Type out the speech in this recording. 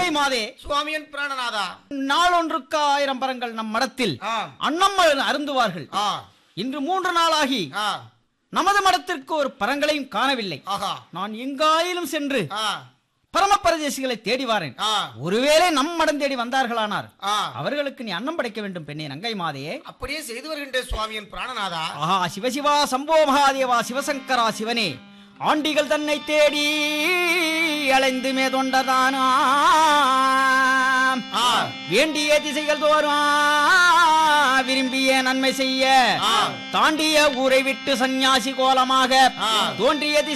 நங்கை மாதே சுவாமியன் பிராணநாதா நாளொன்றுக்கு ஆயிரம் பரங்கள் நம் மடத்தில் ஆ அன்னம் அருந்துவார்கள் ஆ இன்று மூன்று நாளாகி ஆ நமது மடத்திற்கு ஒரு பரங்களையும் காணவில்லை ஆஹா நான் எங்காயிலும் சென்று ஆ பரமபரதேசிகளை தேடி வாரேன் ஆ ஒருவேளை நம் மடம் தேடி வந்தார்களானார் ஆ அவர்களுக்கு நீ அன்னம் படைக்க வேண்டும் பெண்ணே நங்கை மாதையே அப்படியே செய்து வருகின்ற சுவாமியன் பிராணநாதா ஆஹா சிவசிவா சம்போ மகாதேவா சிவசங்கரா சிவனே ஆண்டிகள் தன்னை தேடி அலைந்து மேதொண்டதானா ஆ. வேண்டிய திசைகள் தோறும் விரும்பிய நன்மை செய்ய ஆ. தாண்டிய ஊரை விட்டு சந்நியாசி கோலமாக ஆ. தோன்றிய திசை